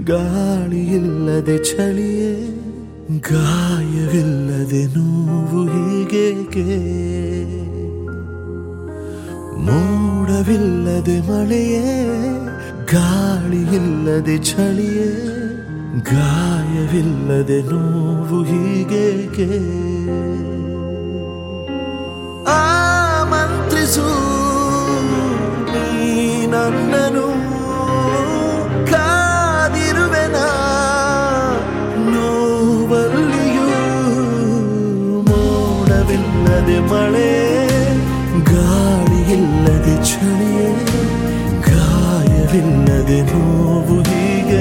ಗಾಳಿ ಇಲ್ಲದೆ ಚಳಿಯೇ ಗಾಯವಿಲ್ಲದೆ ನೋವು ಹೀಗೇಕೆ ಮೋಡವಿಲ್ಲದೆ ಮಳೆಯೇ ಗಾಳಿ ಇಲ್ಲದೆ ಚಳಿಯೇ ಗಾಯವಿಲ್ಲದೆ ನೋವು ಹೀಗೇಕೆ ಆಮಂತ್ರಿಸು ನೀ ನನ್ನನು ಕಾದಿರುವೆನ ನೋವಲ್ಲಿಯೂ ಮೋಡವಿಲ್ಲದೆ ಮಳೆ ಗಾಳಿ ಇಲ್ಲದೆ ಚಳಿಯೇ ಗಾಯವಿಲ್ಲದೆ ನೋವು ಹೀಗೆ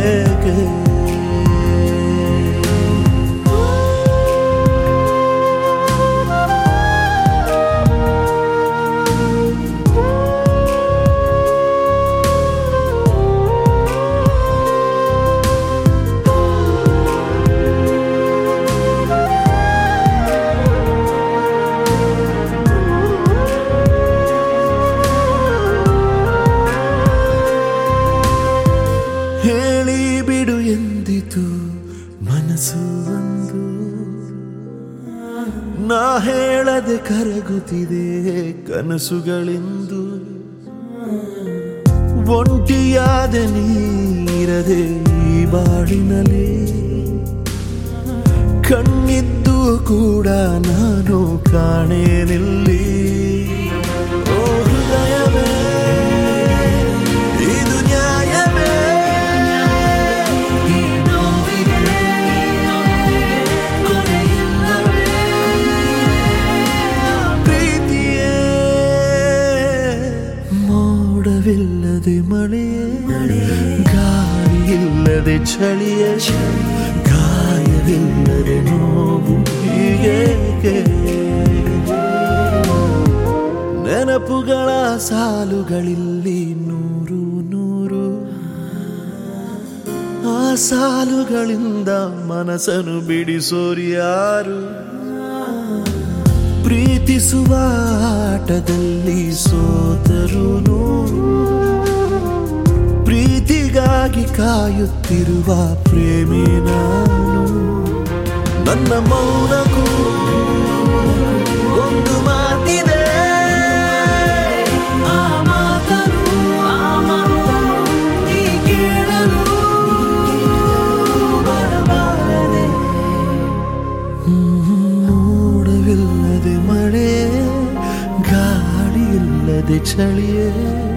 ಹೇಳಿ ಬಿಡು ಎಂದಿತು ಮನಸ್ಸು ಒಂದು ನಾ ಹೇಳದೆ ಕರಗುತ್ತಿದೆ ಕನಸುಗಳೆಂದು ಒಂಟಿಯಾದ ನೀರದೆ ಈ ಬಾಳಿನಲ್ಲಿ ಕಣ್ಣಿದ್ದು ಕೂಡ ನಾನು ಕಾಣೇನಿಲ್ಲಿ ಓ ಹೃದಯವೇ ಇದು ನ್ಯಾಯವೇ ಈ ನೋವಿಗೆ ಕೊನೆಯಿಲ್ಲವೇ? ಪ್ರೀತಿಯೇ ಮೋಡವಿಲ್ಲದೆ ಮಳೆಯೇ ಗಾಳಿ ಇಲ್ಲದೆ ಚಳಿಯೇ ಗಾಯವಿಲ್ಲದೆ ನೋವು ಹೀಗೇಕೆ ನೆನಪುಗಳ ಸಾಲುಗಳಿಲ್ಲಿ ನೂರು ನೂರು ಆ ಸಾಲುಗಳಿಂದ ಮನಸ್ಸನ್ನು ಬಿಡಿಸೋರ್ಯಾರು ಪ್ರೀತಿಸುವ ಆಟದಲ್ಲಿ ಸೋತರುನು ಪ್ರೀತಿಗಾಗಿ ಕಾಯುತ್ತಿರುವ ಪ್ರೇಮಿ ನಾನು ನನ್ನ ಮೌನಕ್ಕೂ ಒಂದು ಮಾತಿದೆ ಆ ಮಾತನು ಆ ಮಾತನು ನೀ ಕೇಳಲು ಬರಬಾರದೆ ಮೋಡವಿಲ್ಲದೆ ಮಳೆ ಗಾಳಿ ಇಲ್ಲದೆ ಚಳಿಯೇ